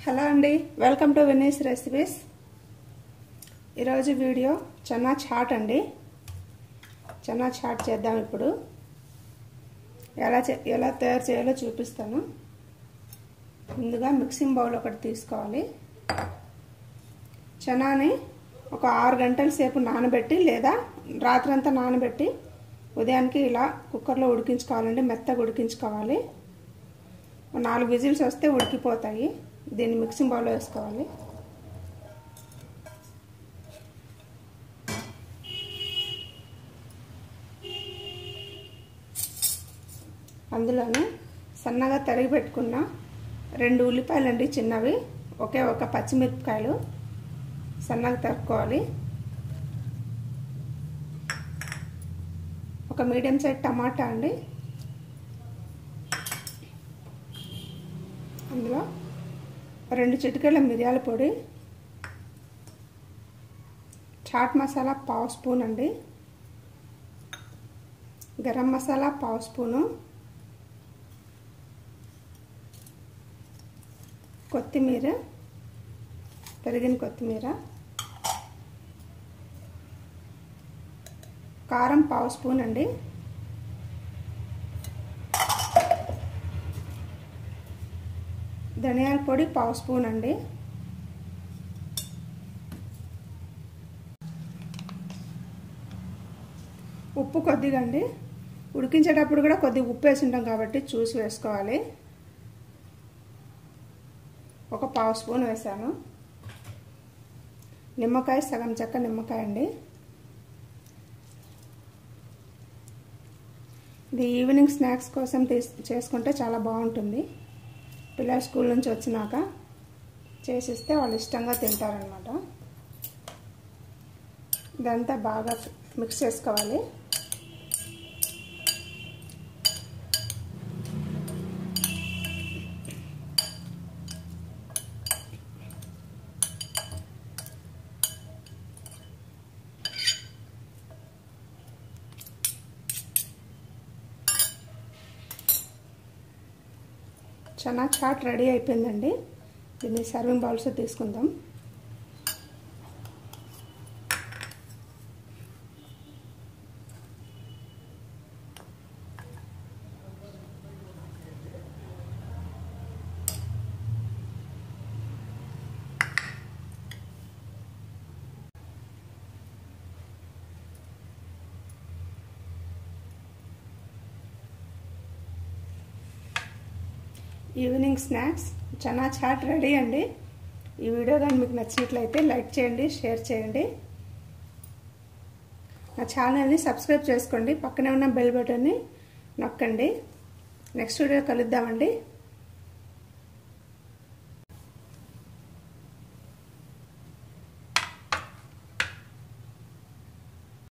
hello అండి welcome to Vini's recipes ఈరోజు video chana chaat అండి చన్నా చాట్ చేద్దాం ఇప్పుడు ఎలా చే ఎలా తయారు చేయాలో చూపిస్తాను ముందుగా మిక్సింగ్ బౌల్ ఒకటి తీసుకోవాలి చనాని ఒక ఆరు గంటల సేపు నానబెట్టి లేదా రాత్రంతా నానబెట్టి ఉదయానికి ఇలా కుక్కర్లో ఉడికించుకోవాలండి మెత్తగా ఉడికించుకోవాలి నాలుగు విజిల్స్ వస్తే ఉడికిపోతాయి దీన్ని మిక్సింగ్ బౌల్లో వేసుకోవాలి అందులోనే సన్నగా తరిగి పెట్టుకున్న రెండు ఉల్లిపాయలు అండి చిన్నవి ఒకే ఒక పచ్చిమిరపకాయలు సన్నగా తరుక్కోవాలి ఒక మీడియం సైజ్ టమాటా అండి అందులో రెండు చిటికెళ్ళ మిరియాల పొడి చాట్ మసాలా పావు స్పూన్ అండి గరం మసాలా పావు స్పూను కొత్తిమీర తరిగిన కొత్తిమీర కారం పావు స్పూన్ అండి ధనియాల పొడి పావు స్పూన్ అండి ఉప్పు కొద్దిగా అండి ఉడికించేటప్పుడు కూడా కొద్దిగా ఉప్పు వేసి ఉంటాం కాబట్టి చూసి వేసుకోవాలి ఒక పావు స్పూన్ వేసాను నిమ్మకాయ సగం చెక్క నిమ్మకాయ అండి ఇది ఈవినింగ్ స్నాక్స్ కోసం తీస్ చేసుకుంటే చాలా బాగుంటుంది పిల్లలు స్కూల్ నుంచి వచ్చినాక చేసిస్తే వాళ్ళు ఇష్టంగా తింటారనమాట ఇదంతా బాగా మిక్స్ చేసుకోవాలి చనా చాట్ రెడీ అయిపోయిందండి దీన్ని సర్వింగ్ బౌల్స్ తీసుకుందాం evening snacks chana chaat ready అండి ఈ వీడియో కానీ మీకు నచ్చినట్లయితే లైక్ చేయండి షేర్ చేయండి నా ఛానల్ని సబ్స్క్రైబ్ చేసుకోండి పక్కనే ఉన్న బెల్ బటన్ని నొక్కండి నెక్స్ట్ వీడియో కలుద్దామండి